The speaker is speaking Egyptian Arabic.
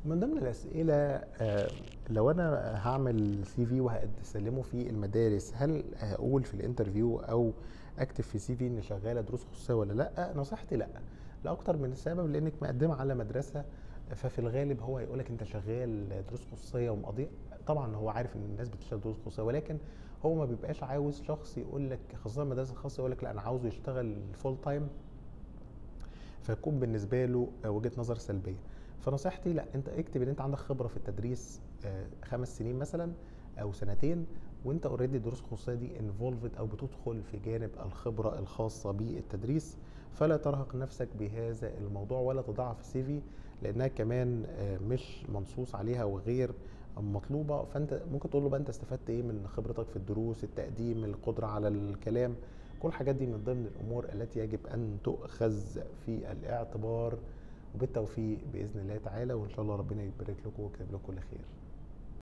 من ضمن الاسئله آه، لو انا هعمل سي في وهسلمه في المدارس هل هقول في الانترفيو او اكتب في سي في اني شغاله دروس خصوصيه ولا لا نصيحتي لا لاكتر من سبب لانك مقدمه على مدرسه ففي الغالب هو هيقول لك انت شغال دروس خصوصيه ومقضي طبعا هو عارف ان الناس بتشتغل دروس خصوصيه ولكن هو ما بيبقاش عاوز شخص يقول لك خاصه المدارس الخاصه يقول لك لا انا عاوزه يشتغل فول تايم فيكون بالنسبه له وجهه نظر سلبيه فنصيحتي لا انت اكتب ان انت عندك خبره في التدريس آه، خمس سنين مثلا او سنتين وانت اوريدي الدروس الخصوصيه دي انفولفد او بتدخل في جانب الخبره الخاصه بالتدريس فلا ترهق نفسك بهذا الموضوع ولا تضعها في السي في لانها كمان آه، مش منصوص عليها وغير مطلوبه فانت ممكن تقول له بقى انت استفدت ايه من خبرتك في الدروس التقديم القدره على الكلام كل الحاجات دي من ضمن الامور التي يجب ان تؤخذ في الاعتبار وبالتوفيق باذن الله تعالى وان شاء الله ربنا يبارك لكم ويكتب لكم كل خير